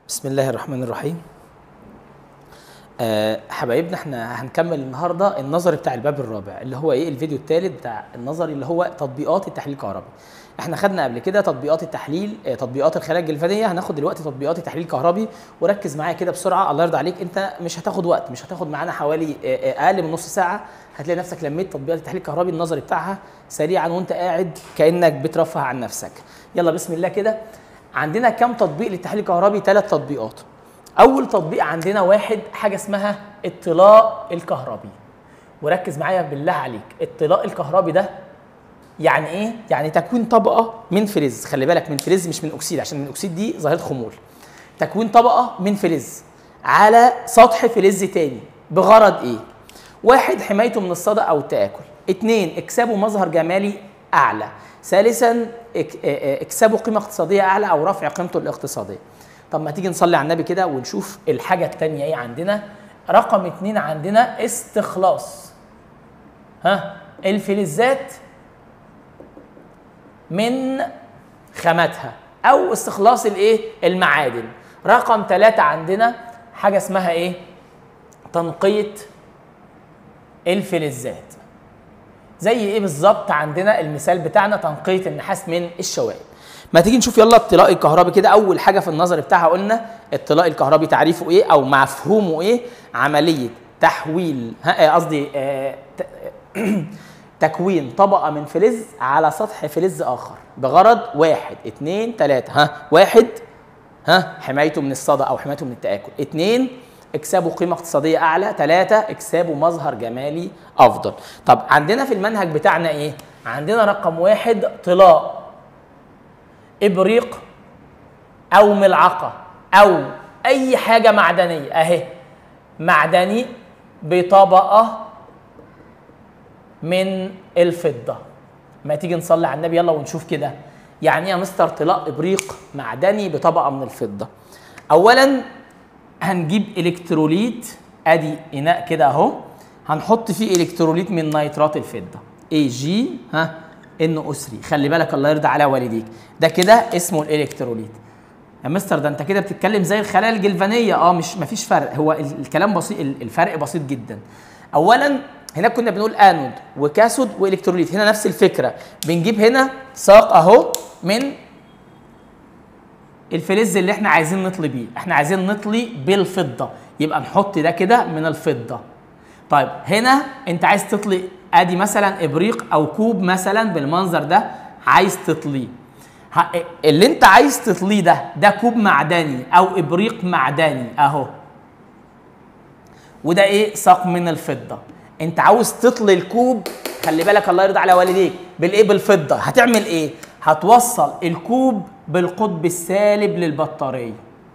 بسم الله الرحمن الرحيم أه حبايبنا احنا هنكمل النهارده النظري بتاع الباب الرابع اللي هو ايه الفيديو الثالث بتاع النظري اللي هو تطبيقات التحليل الكهربي احنا خدنا قبل كده تطبيقات التحليل آه، تطبيقات الخلايا الجلفانيه هناخد دلوقتي تطبيقات التحليل الكهربي وركز معايا كده بسرعه الله يرضى عليك انت مش هتاخد وقت مش هتاخد معانا حوالي آه، آه، اقل من نص ساعه هتلاقي نفسك لميت تطبيقات التحليل الكهربي النظري بتاعها سريعا وانت قاعد كانك بترفه عن نفسك يلا بسم الله كده عندنا كام تطبيق للتحليل الكهربي ثلاث تطبيقات اول تطبيق عندنا واحد حاجه اسمها الطلاء الكهربي وركز معايا بالله عليك الطلاء الكهربي ده يعني ايه يعني تكوين طبقه من فلز خلي بالك من فلز مش من اكسيد عشان من اكسيد دي ظاهره خمول تكوين طبقه من فلز على سطح فلز تاني بغرض ايه واحد حمايته من الصدى او التاكل اتنين اكسابه مظهر جمالي اعلى ثالثا اك- اه- اه- اكسابه قيمه اقتصاديه اعلى او رفع قيمته الاقتصاديه طب ما تيجي نصلي على النبي كده ونشوف الحاجه التانيه ايه عندنا رقم اتنين عندنا استخلاص ها الفلزات من خاماتها او استخلاص الايه المعادن رقم ثلاثة عندنا حاجه اسمها ايه تنقيه الفلزات زي ايه بالظبط عندنا المثال بتاعنا تنقيه النحاس من الشوائب ما تيجي نشوف يلا الطلاء الكهربي كده اول حاجه في النظر بتاعها قلنا الطلاء الكهربي تعريفه ايه او مفهومه ايه عمليه تحويل ها آه، قصدي آه، ت- تكوين طبقه من فلز على سطح فلز اخر بغرض واحد اتنين تلاته ها واحد ها حمايته من الصدى او حمايته من التاكل اتنين اكسابه قيمه اقتصاديه اعلى ثلاثة اكسابه مظهر جمالي افضل طب عندنا في المنهج بتاعنا ايه عندنا رقم واحد طلاء ابريق او ملعقه او اي حاجه معدنيه اهي معدني بطبقه من الفضه ما تيجي نصلي على النبي يلا ونشوف كده يعني ايه يا مستر طلاء ابريق معدني بطبقه من الفضه اولا هنجيب الكتروليت ادي اناء كده اهو هنحط فيه الكتروليت من نيترات الفضه اي جي ها ان او 3 خلي بالك الله يرضى على والديك ده كده اسمه الالكتروليت يا مستر ده انت كده بتتكلم زي الخلايا الجلفانيه اه مش مفيش فرق هو ال- الكلام بسيط ال- الفرق بسيط جدا اولا هنا كنا بنقول انود وكاثود والكتروليت هنا نفس الفكره بنجيب هنا ساق اهو من الفلز اللي احنا عايزين نطلي بيه احنا عايزين نطلي بالفضه يبقى نحط ده كده من الفضه طيب هنا انت عايز تطلي ادي مثلا ابريق او كوب مثلا بالمنظر ده عايز تطليه ه- اللي انت عايز تطليه ده ده كوب معدني او ابريق معدني اهو وده ايه ساق من الفضه انت عاوز تطلي الكوب خلي بالك الله يرضى على والديك بالايه بالفضه هتعمل ايه هتوصل الكوب بالقطب السالب للبطاريه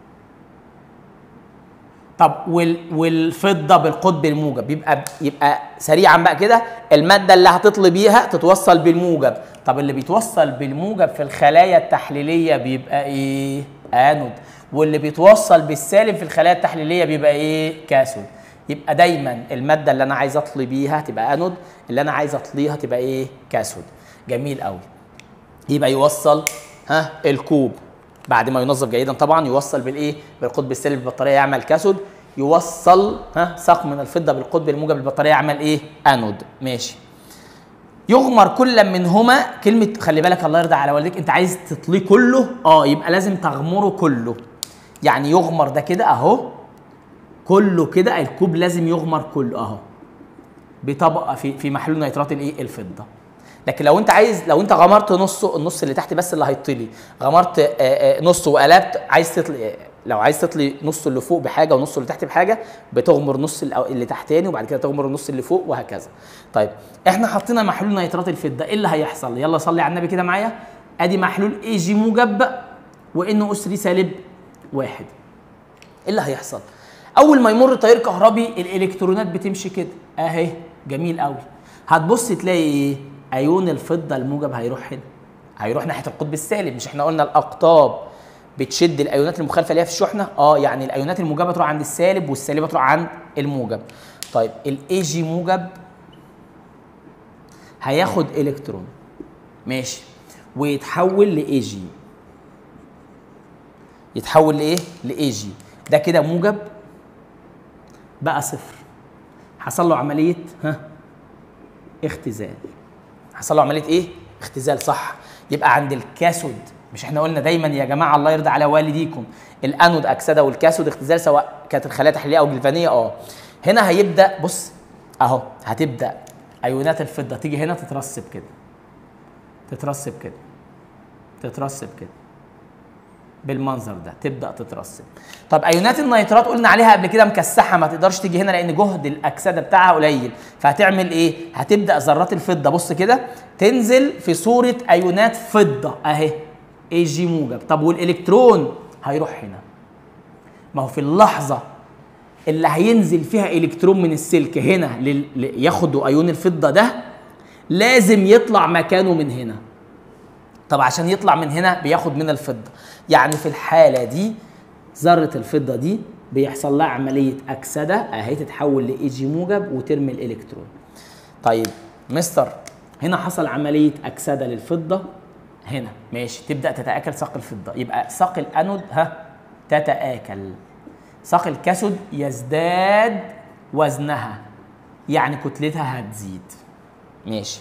طب وال والفضه بالقطب الموجب يبقى يبقى سريعا بقى كده الماده اللي هتطلي بيها تتوصل بالموجب طب اللي بيتوصل بالموجب في الخلايا التحليليه بيبقى ايه انود واللي بيتوصل بالسالب في الخلايا التحليليه بيبقى ايه كاثود يبقى دايما الماده اللي انا عايز اطلي بيها تبقى انود اللي انا عايز اطليها تبقى ايه كاثود جميل قوي يبقى يوصل ها الكوب بعد ما ينظف جيدا طبعا يوصل بالايه بالقطب السالب البطاريه يعمل كاثود يوصل ها ساق من الفضه بالقطب الموجب للبطاريه يعمل ايه انود ماشي يغمر كل منهما كلمه خلي بالك الله يرضى على والديك انت عايز تطليه كله اه يبقى لازم تغمره كله يعني يغمر ده كده اهو كله كده الكوب لازم يغمر كله اهو بطبقه في في محلول نيترات الايه الفضه لكن لو انت عايز لو انت غمرت نصه النص اللي تحت بس اللي هيطلي غمرت آه، آه، نصه وقلبت عايز تطلي آه، لو عايز تطلي نص اللي فوق بحاجه ونص اللي تحت بحاجه بتغمر نص الأو- اللي تحتاني وبعد كده تغمر النص اللي فوق وهكذا طيب احنا حطينا محلول نيترات الفضه ايه اللي هيحصل يلا صلي على النبي كده معايا ادي محلول اي جي موجب وان او 3 سالب واحد ايه اللي هيحصل؟ اول ما يمر تيار كهربي الالكترونات بتمشي كده اهي جميل قوي هتبص تلاقي ايه؟ ايون الفضه الموجب هيروح هنا هيروح ناحيه القطب السالب مش احنا قلنا الاقطاب بتشد الايونات المخالفه ليها في الشحنه اه يعني الايونات الموجبه تروح عند السالب والسالبه تروح عند الموجب طيب الاي جي موجب هياخد الكترون ماشي ويتحول لاي جي يتحول لايه لاي جي ده كده موجب بقى صفر حصل له عمليه ها اختزال حصل له عمليه ايه اختزال صح يبقى عند الكاثود مش احنا قلنا دايما يا جماعه الله يرضى على والديكم الانود اكسده والكاثود اختزال سواء كانت الخلايا تحليليه او جلفانيه اه هنا هيبدا بص اهو هتبدا ايونات الفضه تيجي هنا تترسب كده تترسب كده تترسب كده بالمنظر ده تبدا تترسب طب ايونات النيترات قلنا عليها قبل كده مكسحه ما تقدرش تيجي هنا لان جهد الاكسده بتاعها قليل فهتعمل ايه هتبدا ذرات الفضه بص كده تنزل في صوره ايونات فضه اهي اي جي موجب طب والالكترون هيروح هنا ما هو في اللحظه اللي هينزل فيها الكترون من السلك هنا لل... ل- ياخدوا ايون الفضه ده لازم يطلع مكانه من هنا طب عشان يطلع من هنا بياخد من الفضه يعني في الحاله دي ذره الفضه دي بيحصل لها عمليه اكسده اهي تتحول لاي جي موجب وترمي الالكترون طيب مستر هنا حصل عمليه اكسده للفضه هنا ماشي تبدا تتاكل ساق الفضه يبقى ساق الانود ها تتاكل ساق الكاثود يزداد وزنها يعني كتلتها هتزيد ماشي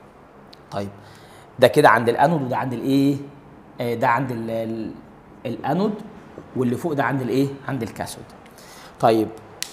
طيب ده كده عند الانود وده عند الايه آه، ده عند ال- ال- الانود واللي فوق ده عند الايه عند الكاثود طيب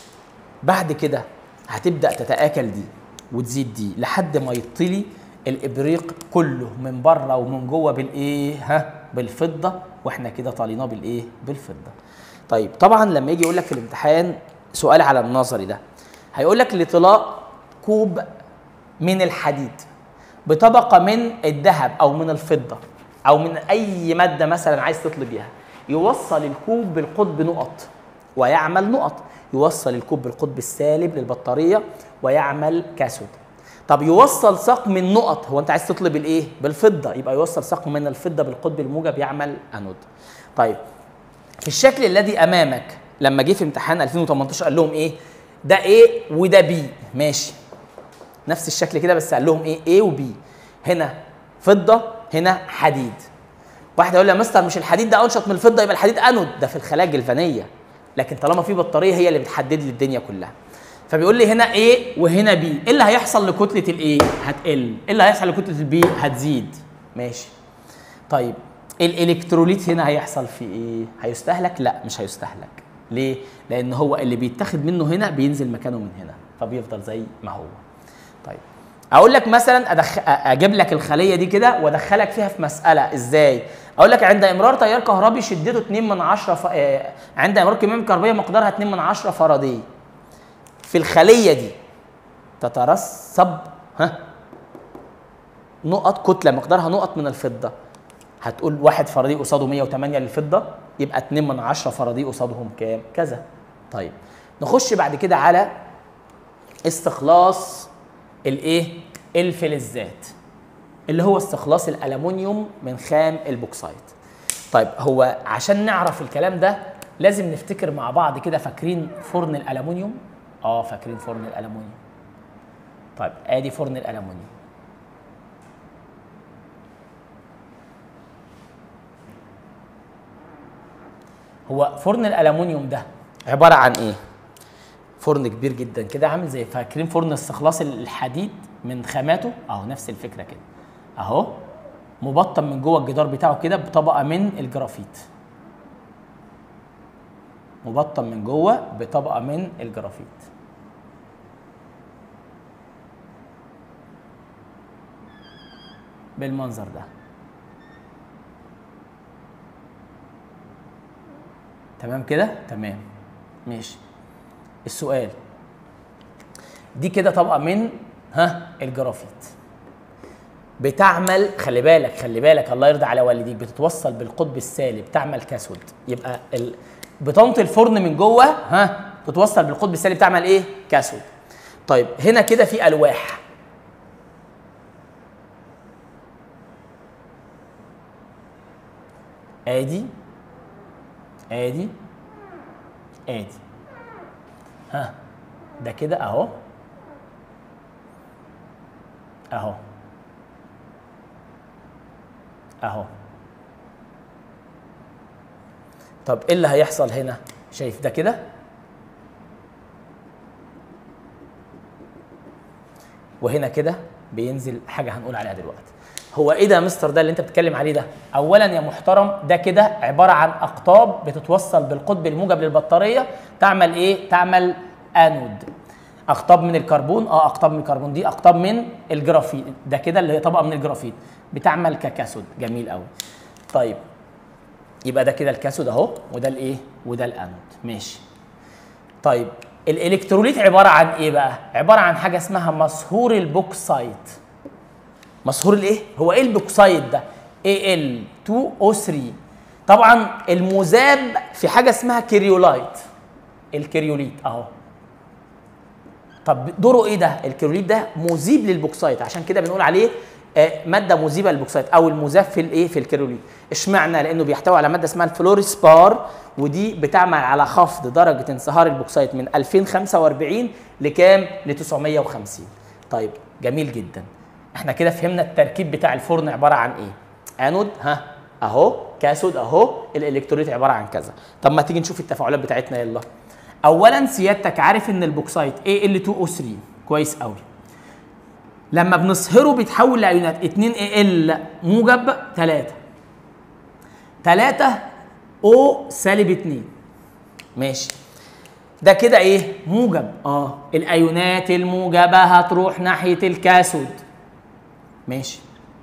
بعد كده هتبدا تتاكل دي وتزيد دي لحد ما يطلي الابريق كله من بره ومن جوه بالايه ها بالفضه واحنا كده طاليناه بالايه بالفضه طيب طبعا لما يجي يقول لك في الامتحان سؤال على النظري ده هيقول لك لطلاء كوب من الحديد بطبقه من الذهب او من الفضه او من اي ماده مثلا عايز تطلي بيها يوصل الكوب بالقطب نقط ويعمل نقط يوصل الكوب بالقطب السالب للبطاريه ويعمل كاثود طب يوصل ساق من نقط هو انت عايز تطلب الايه بالفضه يبقى يوصل ساق من الفضه بالقطب الموجب يعمل انود طيب في الشكل الذي امامك لما جه في امتحان 2018 قال لهم ايه ده ايه وده بي ماشي نفس الشكل كده بس قال لهم ايه ايه وبي هنا فضه هنا حديد واحد يقول لي يا مستر مش الحديد ده انشط من الفضه يبقى الحديد انود ده في الخلايا الجلفانيه لكن طالما في بطاريه هي اللي بتحدد لي الدنيا كلها فبيقول لي هنا ايه وهنا بي ايه اللي هيحصل لكتله الايه هتقل ايه اللي هيحصل لكتله البي هتزيد ماشي طيب الالكتروليت هنا هيحصل فيه ايه هيستهلك لا مش هيستهلك ليه لان هو اللي بيتاخد منه هنا بينزل مكانه من هنا فبيفضل زي ما هو طيب اقول لك مثلا أدخ... اجيب لك الخليه دي كده وادخلك فيها في مساله ازاي اقول لك عند امرار تيار كهربي شدته 2 من 10 ف... آه، عند امرار كميه كهربائيه مقدارها 2 من 10 فاراداي في الخليه دي تترسب ها نقط كتله مقدارها نقط من الفضه هتقول واحد فاراداي قصاده 108 للفضه يبقى 2 من 10 فاراداي قصادهم كام كذا طيب نخش بعد كده على استخلاص الايه الفلزات اللي هو استخلاص الالومنيوم من خام البوكسايت طيب هو عشان نعرف الكلام ده لازم نفتكر مع بعض كده فاكرين فرن الالومنيوم اه فاكرين فرن الالومنيوم طيب ادي فرن الالومنيوم هو فرن الالومنيوم ده عباره عن ايه فرن كبير جدا كده عامل زي فاكرين فرن استخلاص الحديد من خاماته اهو نفس الفكره كده اهو مبطن من جوه الجدار بتاعه كده بطبقه من الجرافيت مبطن من جوه بطبقه من الجرافيت بالمنظر ده تمام كده تمام ماشي السؤال دي كده طبقه من ها الجرافيت بتعمل خلي بالك خلي بالك الله يرضى على والديك بتتوصل بالقطب السالب تعمل كاثود يبقى ال... بطانه الفرن من جوه ها تتوصل بالقطب السالب تعمل ايه كاثود طيب هنا كده في الواح ادي ادي ادي ها ده كده اهو اهو اهو طب ايه اللي هيحصل هنا شايف ده كده وهنا كده بينزل حاجه هنقول عليها دلوقتي هو ايه ده يا مستر ده اللي انت بتتكلم عليه ده اولا يا محترم ده كده عباره عن اقطاب بتتوصل بالقطب الموجب للبطاريه تعمل ايه تعمل انود اقطاب من الكربون اه اقطاب من الكربون دي اقطاب من الجرافيت ده كده اللي هي طبقه من الجرافيت بتعمل ككاثود جميل قوي طيب يبقى ده كده الكاثود اهو وده الايه وده الانود ماشي طيب الالكتروليت عباره عن ايه بقى عباره عن حاجه اسمها مسحور البوكسايت مسحور الايه هو ايه البوكسايت ده Al2O3 طبعا المذاب في حاجه اسمها كريولايت الكريوليت اهو طب دوره ايه ده الكريوليت ده مذيب للبوكسايت عشان كده بنقول عليه آه، ماده مذيبه للبوكسايت او المذاب في الايه في الكريوليت اشمعنى لانه بيحتوي على ماده اسمها الفلوريسبار ودي بتعمل على خفض درجه انصهار البوكسايت من 2045 لكام ل 950 طيب جميل جدا احنا كده فهمنا التركيب بتاع الفرن عباره عن ايه انود ها اهو كاثود اهو الالكتروليت عباره عن كذا طب ما تيجي نشوف التفاعلات بتاعتنا يلا اولا سيادتك عارف ان البوكسايت Al2O3 كويس قوي لما بنصهره بيتحول لايونات 2 Al موجب 3 3 O سالب 2 ماشي ده كده ايه موجب اه الايونات الموجبه هتروح ناحيه الكاثود ماشي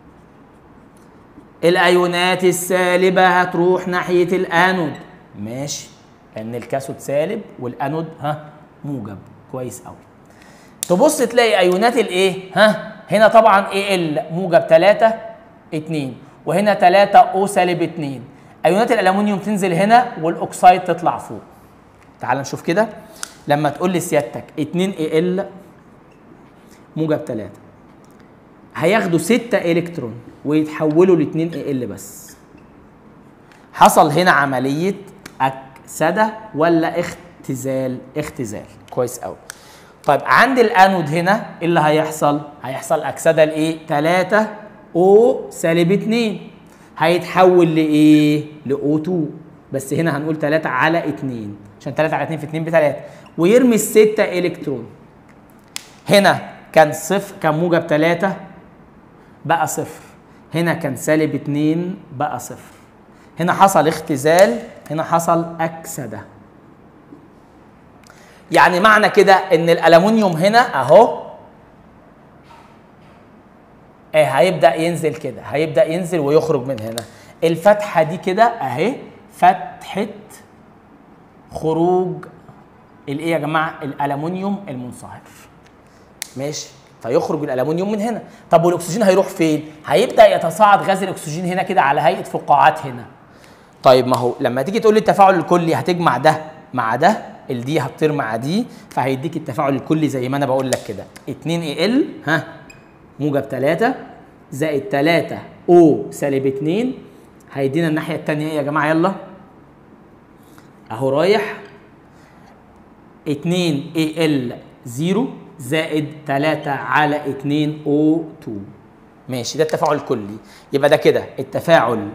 الايونات السالبه هتروح ناحيه الانود ماشي لان الكاثود سالب والانود ها موجب كويس قوي تبص تلاقي ايونات الايه ها هنا طبعا ايه ال موجب 3 2 وهنا 3 او سالب 2 ايونات الالومنيوم تنزل هنا والاكسايد تطلع فوق تعال نشوف كده لما تقول لي سيادتك 2 اي ال موجب 3 هياخدوا 6 الكترون ويتحولوا ل 2 اي ال بس حصل هنا عمليه اكسده ولا اختزال اختزال كويس قوي طيب عند الانود هنا ايه اللي هيحصل هيحصل اكسده لايه 3 او سالب 2 هيتحول لايه لاو 2 بس هنا هنقول 3 على 2 عشان 3 على 2 في 2 ب 3 ويرمي الستة الكترون هنا كان صفر كان موجب 3 بقى صفر هنا كان سالب 2 بقى صفر هنا حصل اختزال هنا حصل اكسده يعني معنى كده ان الالومنيوم هنا اهو ايه هيبدا ينزل كده هيبدا ينزل ويخرج من هنا الفتحه دي كده اهي فتحه خروج الايه يا جماعه الالومنيوم المنصهر ماشي فيخرج الالومنيوم من هنا طب والاكسجين هيروح فين هيبدا يتصاعد غاز الاكسجين هنا كده على هيئه فقاعات هنا طيب ما هو لما تيجي تقول لي التفاعل الكلي هتجمع ده مع ده الدي هتطير مع دي فهيديك التفاعل الكلي زي ما انا بقول لك كده 2 اي ال ها موجب 3 زائد 3 او سالب 2 هيدينا الناحيه الثانيه ايه يا جماعه يلا اهو رايح 2 اي ال 0 زائد 3 على 2 او 2 ماشي ده التفاعل الكلي يبقى ده كده التفاعل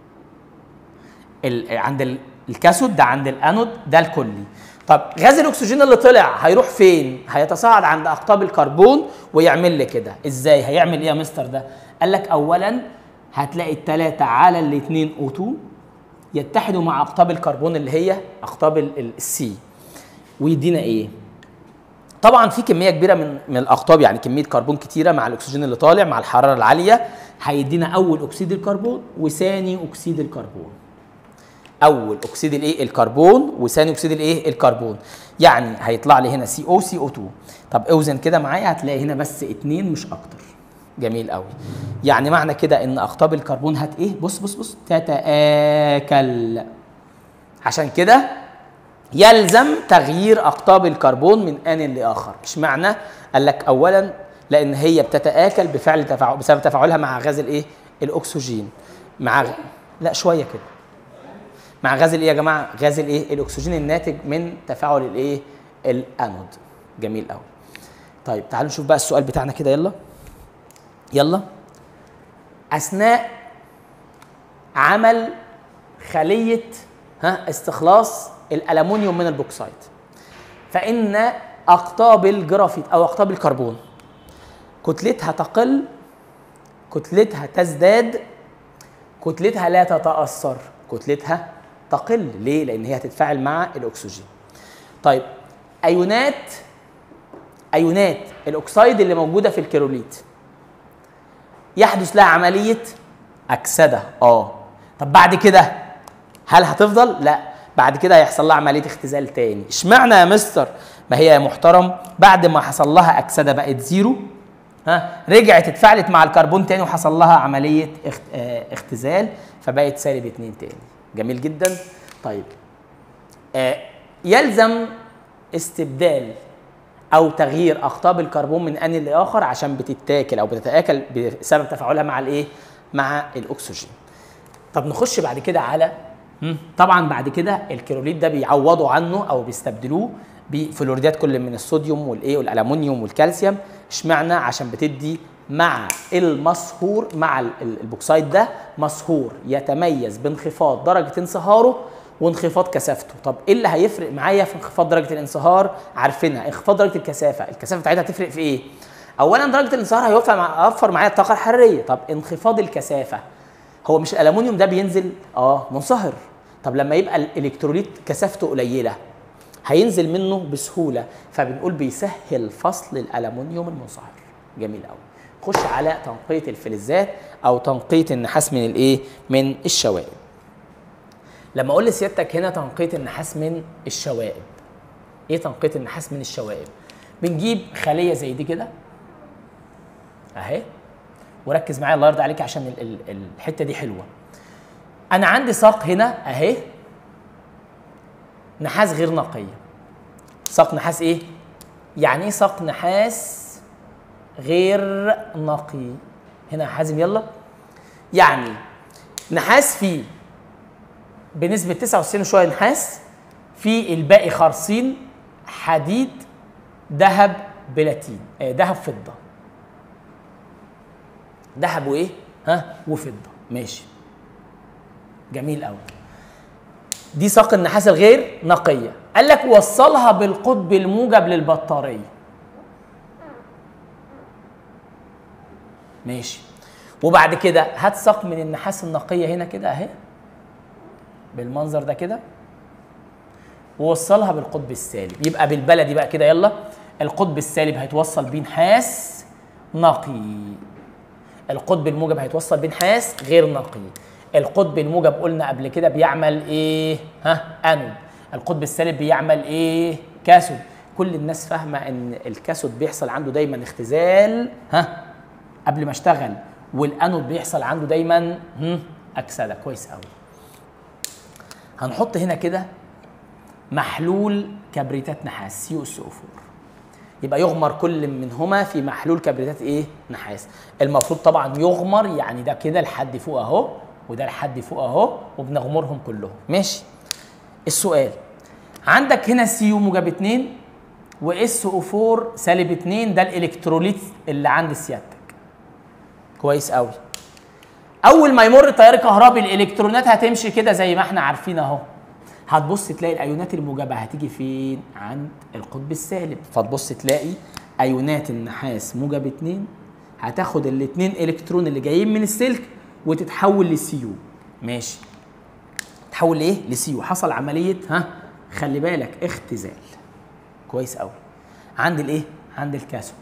ال- عند ال- الكاثود ده عند الانود ده الكلي طب غاز الاكسجين اللي طلع هيروح فين هيتصاعد عند اقطاب الكربون ويعمل لي كده ازاي هيعمل ايه يا مستر ده قال لك اولا هتلاقي الثلاثة على الاثنين او 2 يتحدوا مع اقطاب الكربون اللي هي اقطاب السي ويدينا ايه طبعا في كميه كبيره من من الاقطاب يعني كميه كربون كتيره مع الاكسجين اللي طالع مع الحراره العاليه هيدينا اول اكسيد الكربون وثاني اكسيد الكربون اول اكسيد الايه الكربون وثاني اكسيد الايه الكربون يعني هيطلع لي هنا سي او سي او 2 طب اوزن كده معايا هتلاقي هنا بس اتنين مش اكتر جميل قوي يعني معنى كده ان اقطاب الكربون هت ايه بص بص بص تتآكل عشان كده يلزم تغيير اقطاب الكربون من ان لاخر اشمعنى قال لك اولا لان هي بتتآكل بفعل تفاعل بسبب تفاعلها مع غاز الايه الاكسجين مع غ... لا شويه كده مع غاز الايه يا جماعه غاز الايه الاكسجين الناتج من تفاعل الايه الانود جميل قوي طيب تعالوا نشوف بقى السؤال بتاعنا كده يلا يلا اثناء عمل خليه ها استخلاص الالومنيوم من البوكسايت فان اقطاب الجرافيت او اقطاب الكربون كتلتها تقل كتلتها تزداد كتلتها لا تتاثر كتلتها تقل ليه لان هي هتتفاعل مع الاكسجين طيب ايونات ايونات الاكسيد اللي موجوده في الكيروليت يحدث لها عمليه اكسده اه طب بعد كده هل هتفضل لا بعد كده هيحصل لها عمليه اختزال تاني اشمعنى يا مستر ما هي يا محترم بعد ما حصل لها اكسده بقت زيرو ها رجعت اتفاعلت مع الكربون تاني وحصل لها عمليه اخت... اه اختزال فبقت سالب 2 تاني جميل جدا طيب آه يلزم استبدال او تغيير اقطاب الكربون من ان لاخر عشان بتتاكل او بتتاكل بسبب تفاعلها مع الايه مع الاكسجين طب نخش بعد كده على طبعا بعد كده الكيروليت ده بيعوضوا عنه او بيستبدلوه بفلوريدات كل من الصوديوم والايه والالومنيوم والكالسيوم اشمعنى عشان بتدي مع المصهور مع البوكسايد ده مصهور يتميز بانخفاض درجه انصهاره وانخفاض كثافته طب ايه اللي هيفرق معايا في انخفاض درجه الانصهار عارفينها انخفاض درجه الكثافه الكثافه بتاعتها هتفرق في ايه اولا درجه الانصهار هيوفر مع هيوفر معايا الطاقه الحراريه طب انخفاض الكثافه هو مش الالومنيوم ده بينزل اه منصهر طب لما يبقى الالكتروليت كثافته قليله هينزل منه بسهوله فبنقول بيسهل فصل الالومنيوم المنصهر جميل قوي خش على تنقيه الفلزات او تنقيه النحاس من الايه من الشوائب لما اقول لسيادتك هنا تنقيه النحاس من الشوائب ايه تنقيه النحاس من الشوائب بنجيب خليه زي دي كده اهي وركز معايا الله يرضى عليك عشان ال ال الحته دي حلوه انا عندي ساق هنا اهي نحاس غير نقيه ساق نحاس ايه يعني ايه ساق نحاس غير نقي هنا يا حازم يلا يعني نحاس فيه بنسبه 99 وشويه نحاس في الباقي خرسين حديد ذهب بلاتين آه ذهب فضه ذهب وايه ها وفضه ماشي جميل قوي دي ساق النحاس الغير نقيه قال لك وصلها بالقطب الموجب للبطاريه ماشي وبعد كده هات ساق من النحاس النقيه هنا كده اهي بالمنظر ده كده ووصلها بالقطب السالب يبقى بالبلدي بقى كده يلا القطب السالب هيتوصل بيه نحاس نقي القطب الموجب هيتوصل بيه نحاس غير نقي القطب الموجب قلنا قبل كده بيعمل ايه ها انود القطب السالب بيعمل ايه كاثود كل الناس فاهمه ان الكاثود بيحصل عنده دايما اختزال ها قبل ما اشتغل والانود بيحصل عنده دايما هم اكسده كويس قوي هنحط هنا كده محلول كبريتات نحاس سي اس او 4 يبقى يغمر كل منهما في محلول كبريتات ايه نحاس المفروض طبعا يغمر يعني ده كده لحد فوق اهو وده لحد فوق اهو وبنغمرهم كلهم ماشي السؤال عندك هنا سي يو موجب 2 واس او 4 سالب 2 ده الالكتروليت اللي عند سيادتك كويس قوي اول ما يمر تيار كهربي الالكترونات هتمشي كده زي ما احنا عارفين اهو هتبص تلاقي الايونات الموجبه هتيجي فين عند القطب السالب فتبص تلاقي ايونات النحاس موجب 2 هتاخد الاثنين الكترون اللي جايين من السلك وتتحول لسيو ماشي تحول لايه لسيو حصل عمليه ها خلي بالك اختزال كويس قوي عند الايه عند الكاثود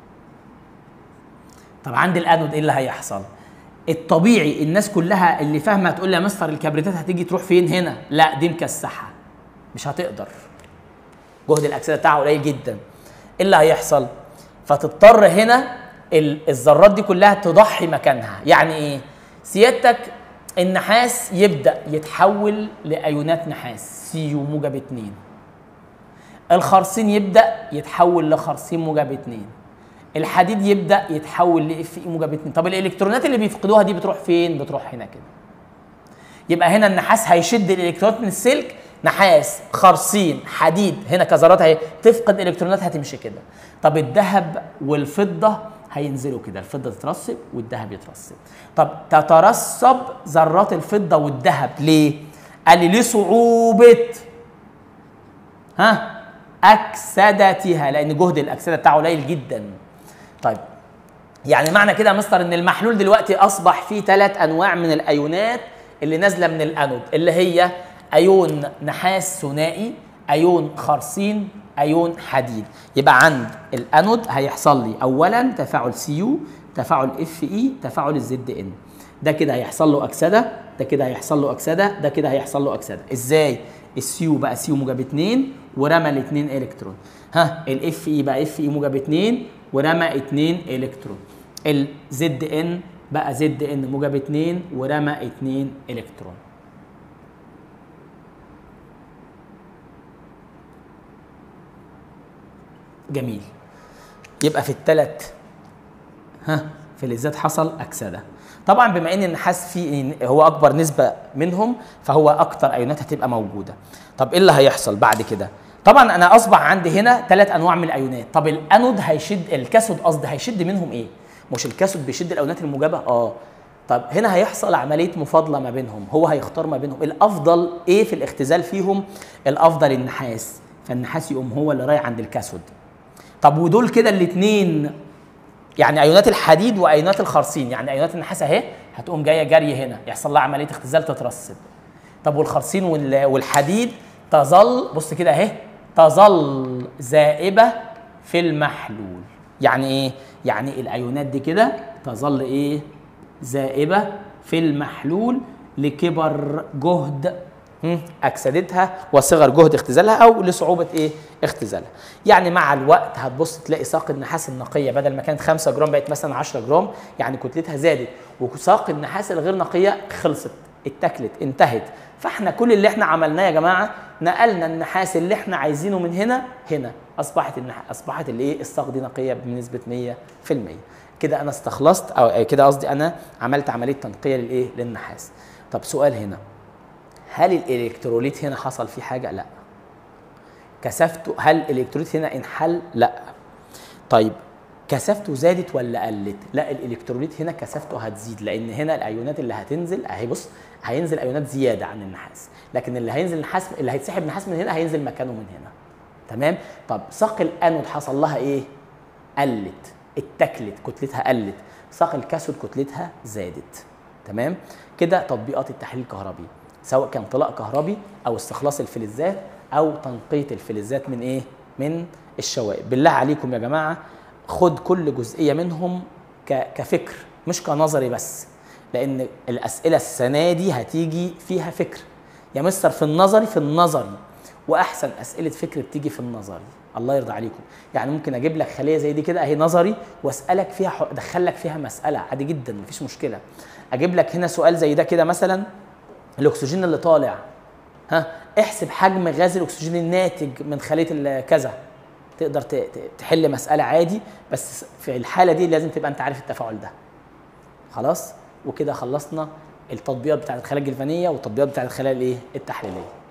طب عند الانود ايه اللي هيحصل الطبيعي الناس كلها اللي فاهمه هتقول لي يا مستر الكبريتات هتيجي تروح فين هنا لا دي مكسحه مش هتقدر جهد الاكسده بتاعها قليل جدا ايه اللي هيحصل فتضطر هنا الذرات دي كلها تضحي مكانها يعني ايه سيادتك النحاس يبدا يتحول لايونات نحاس سيو موجب 2 الخرسين يبدا يتحول لخرسين موجب 2 الحديد يبدا يتحول لاف اي موجب 2 طب الالكترونات اللي بيفقدوها دي بتروح فين بتروح هنا كده يبقى هنا النحاس هيشد الالكترونات من السلك نحاس خرسين حديد هنا كذرات اهي تفقد الكترونات هتمشي كده طب الذهب والفضه هينزلوا كده الفضه تترسب والذهب يترسب طب تترسب ذرات الفضه والذهب ليه قال لي لصعوبه ها اكسدتها لان جهد الاكسده بتاعه قليل جدا طيب يعني معنى كده يا مستر ان المحلول دلوقتي اصبح فيه ثلاث انواع من الايونات اللي نازله من الانود اللي هي ايون نحاس ثنائي ايون خرسين ايون حديد يبقى عند الانود هيحصل لي اولا تفاعل سي يو تفاعل اف اي تفاعل الزد ان ده كده هيحصل له اكسده ده كده هيحصل له اكسده ده كده هيحصل له اكسده ازاي السيو بقى سيو موجب 2 ورمى الاثنين الكترون ها الاف اي بقى اف اي موجب 2 ورمى 2 الكترون الزد ان بقى زد ان موجب 2 ورمى 2 الكترون جميل يبقى في الثلاث ها فلزات حصل اكسده طبعا بما ان النحاس فيه هو اكبر نسبه منهم فهو اكتر ايونات هتبقى موجوده طب ايه اللي هيحصل بعد كده طبعا انا اصبح عندي هنا ثلاث انواع من الايونات طب الانود هيشد الكاثود قصدي هيشد منهم ايه مش الكاثود بيشد الايونات الموجبه اه طب هنا هيحصل عمليه مفاضله ما بينهم هو هيختار ما بينهم الافضل ايه في الاختزال فيهم الافضل النحاس فالنحاس يقوم هو اللي رايح عند الكاثود طب ودول كده الاثنين يعني ايونات الحديد وايونات الخرسين يعني ايونات النحاس اهي هتقوم جايه جري هنا يحصل لها عمليه اختزال تترسب طب والخرسين والحديد تظل بص كده اهي تظل ذائبه في المحلول يعني ايه يعني الايونات دي كده تظل ايه ذائبه في المحلول لكبر جهد اكسدتها وصغر جهد اختزالها او لصعوبه ايه اختزالها يعني مع الوقت هتبص تلاقي ساق النحاس النقيه بدل ما كانت 5 جرام بقت مثلا 10 جرام يعني كتلتها زادت وساق النحاس الغير نقيه خلصت اتاكلت انتهت فاحنا كل اللي احنا عملناه يا جماعه نقلنا النحاس اللي احنا عايزينه من هنا هنا اصبحت النح... اصبحت الايه الساق دي نقيه بنسبه 100% كده انا استخلصت او كده قصدي انا عملت عمليه تنقيه للايه للنحاس طب سؤال هنا هل الالكتروليت هنا حصل فيه حاجه لا كثافته هل الالكتروليت هنا انحل لا طيب كثافته زادت ولا قلت لا الالكتروليت هنا كثافته هتزيد لان هنا الايونات اللي هتنزل اهي بص هينزل ايونات زياده عن النحاس لكن اللي هينزل نحاس اللي هيتسحب نحاس من هنا هينزل مكانه من هنا تمام طب ساق الانود حصل لها ايه قلت اتكلت كتلتها قلت ساق الكاثود كتلتها زادت تمام كده تطبيقات التحليل الكهربي سواء كان طلاء كهربي او استخلاص الفلزات او تنقيه الفلزات من ايه من الشوائب بالله عليكم يا جماعه خد كل جزئيه منهم كفكر مش كنظري بس لان الاسئله السنه دي هتيجي فيها فكر يا مستر في النظري في النظري واحسن اسئله فكر بتيجي في النظري الله يرضى عليكم يعني ممكن اجيب لك خليه زي دي كده اهي نظري واسالك فيها ادخل لك فيها مساله عادي جدا مفيش مشكله اجيب لك هنا سؤال زي ده كده مثلا الاكسجين اللي طالع ها احسب حجم غاز الاكسجين الناتج من خليه كذا تقدر تحل مساله عادي بس في الحاله دي لازم تبقى انت عارف التفاعل ده خلاص وكده خلصنا التطبيقات بتاعت الخلايا الجلفانيه والتطبيقات بتاعت الخلايا الايه التحليليه